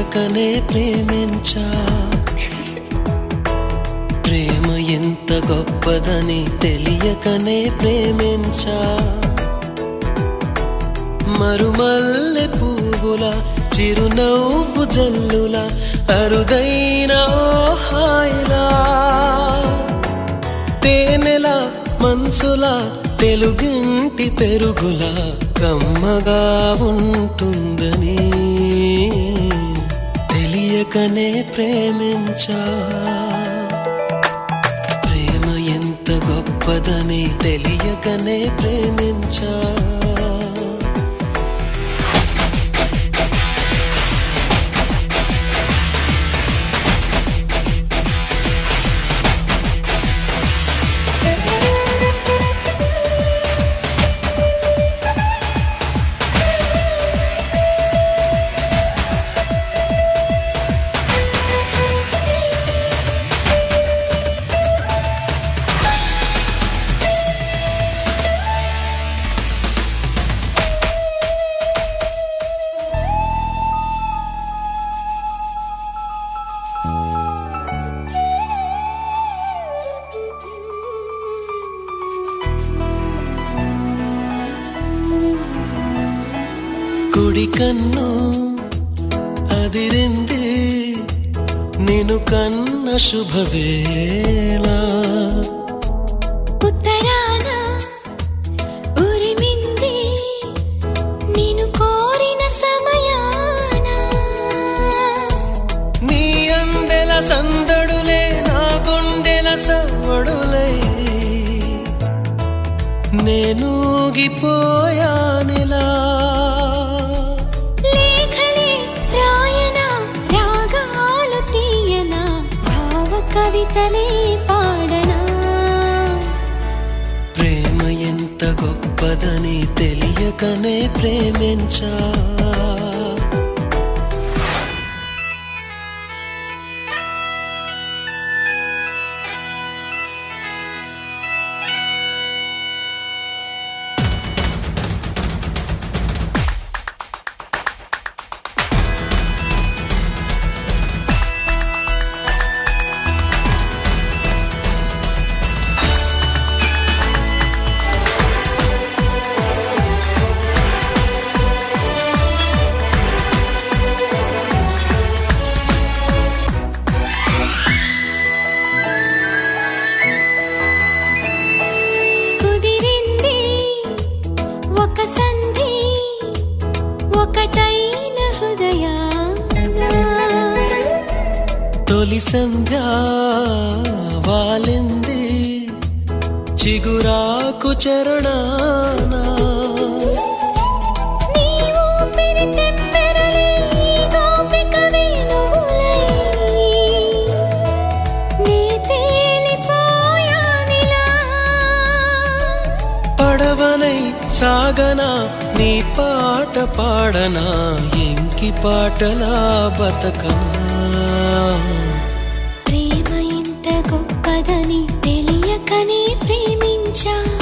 తెలియకనే ప్రేమించా ప్రేమ ఎంత గొప్పదని తెలియకనే ప్రేమించా మరుమల్లె పువ్వుల చిరునవ్వు జల్లుల అరుదైన ఓ హాయిలా తేనెల మనసుల తెలుగింటి పెరుగుల కమ్మగా ఉంటుందని తెలియకనే ప్రేమించా ప్రేమ ఎంత గొప్పదని తెలియకనే ప్రేమించా కుడి కన్ను అదిరింది నేను కన్న శుభవేళ ఉత్తరాన ఉరిమింది నిన్ను కోరిన సమయాన నీ అందెల సందడులే నా గుండెల సవ్వడులై నేనూగిపోయానిలా లేఖలే రాయన రాగాలు తీయన భావ కవితలే పాడనా ప్రేమ ఎంత గొప్పదని తెలియకనే ప్రేమించా కుదిరింది ఒక సంధి ఒకటైన హృదయాన తొలి సంధ్య వాలింది చిగురాకు చరణానా నీ ఊపిరి తెమ్మెరలే ఈ గోపిక వేణువులై నీ తేలిపోయానిలా పడవనై సాగనా నీ పాట పాడనా ఎంకి పాటలా బతకనా ప్రేమ ఇంత గొప్పదని తెలియకనే ప్రేమించా